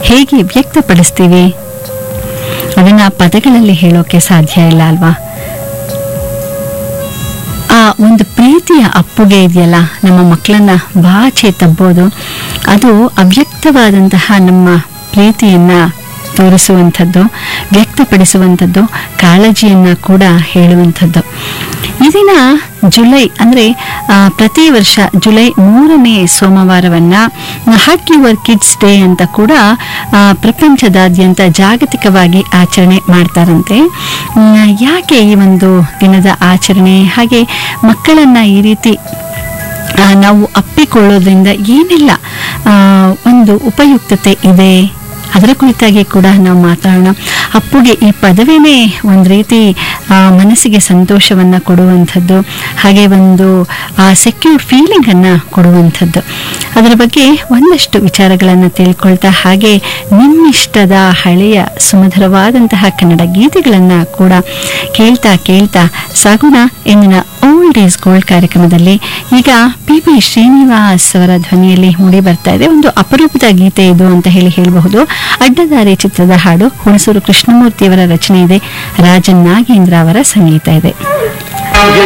ಹೇಗೆ ವ್ಯಕ್ತಪಡಿಸ್ತೀವಿ ಅದನ್ನ ಪದಗಳಲ್ಲಿ ಹೇಳೋಕೆ ಸಾಧ್ಯ ಇಲ್ಲ ಅಲ್ವಾ ಆ ಒಂದು ಪ್ರೀತಿಯ ಅಪ್ಪುಗೆ ಇದೆಯಲ್ಲ ನಮ್ಮ ಮಕ್ಕಳನ್ನ ಬಾಚೆ ತಬ್ಬೋದು ಅದು ಅವ್ಯಕ್ತವಾದಂತಹ ನಮ್ಮ ಪ್ರೀತಿಯನ್ನ ತೋರಿಸುವಂಥದ್ದು ವ್ಯಕ್ತಪಡಿಸುವಂಥದ್ದು ಕಾಳಜಿಯನ್ನ ಕೂಡ ಹೇಳುವಂಥದ್ದು ಈ ದಿನ ಜುಲೈ ಅಂದರೆ ಪ್ರತಿ ವರ್ಷ ಜುಲೈ ಮೂರನೇ ಸೋಮವಾರವನ್ನ ಹಗ್ ಯುವರ್ ಕಿಡ್ಸ್ ಡೇ ಅಂತ ಕೂಡ ಆ, ಪ್ರಪಂಚದಾದ್ಯಂತ ಜಾಗತಿಕವಾಗಿ ಆಚರಣೆ ಮಾಡ್ತಾರಂತೆ ಮ್, ಯಾಕೆ ಈ ಒಂದು ದಿನದ ಆಚರಣೆ ಹಾಗೆ ಮಕ್ಕಳನ್ನ ಈ ರೀತಿ ಆ, ನಾವು ಅಪ್ಪಿಕೊಳ್ಳೋದ್ರಿಂದ ಏನೆಲ್ಲ ಆ, ಒಂದು ಉಪಯುಕ್ತತೆ ಇದೆ ಅದರ ಕುರಿತಾಗಿ ಕೂಡ ನಾವು ಮಾತಾಡೋಣ ಅಪ್ಪುಗೆ ಈ ಪದವೇನೇ ಒಂದು ರೀತಿ ಆ, ಮನಸ್ಸಿಗೆ ಸಂತೋಷವನ್ನು ಕೊಡುವಂಥದ್ದು ಹಾಗೆ ಒಂದು ಸೆಕ್ಯೂರ್ ಫೀಲಿಂಗನ್ನು ಕೊಡುವಂಥದ್ದು ಅದರ ಬಗ್ಗೆ ಒಂದಷ್ಟು ವಿಚಾರಗಳನ್ನು ತಿಳ್ಕೊಳ್ತಾ ಹಾಗೆ ನಿಮ್ಮಿಷ್ಟದ ಹಳೆಯ ಸುಮಧುರವಾದಂತಹ ಕನ್ನಡ ಗೀತೆಗಳನ್ನು ಕೂಡ ಕೇಳ್ತಾ ಕೇಳ್ತಾ ಸಾಗೋಣ ಇಂದಿನ ಓಲ್ಡ್ ಈಸ್ ಗೋಲ್ಡ್ ಕಾರ್ಯಕ್ರಮದಲ್ಲಿ ಈಗ ಪಿ ಬಿ ಶ್ರೀನಿವಾಸ್ ಅವರ ಧ್ವನಿಯಲ್ಲಿ ಮೂಡಿ ಬರ್ತಾ ಇದೆ ಒಂದು ಅಪರೂಪದ ಗೀತೆ ಇದು ಅಂತ ಹೇಳಿ ಹೇಳಬಹುದು ಅಡ್ಡದಾರಿ ಚಿತ್ರದ ಹಾಡು ಹುಣಸೂರು ಕೃಷ್ಣಮೂರ್ತಿಯವರ ರಚನೆ ಇದೆ ರಾಜನ್ ನಾಗೇಂದ್ರ ಅವರ ಸಂಗೀತ ಇದೆ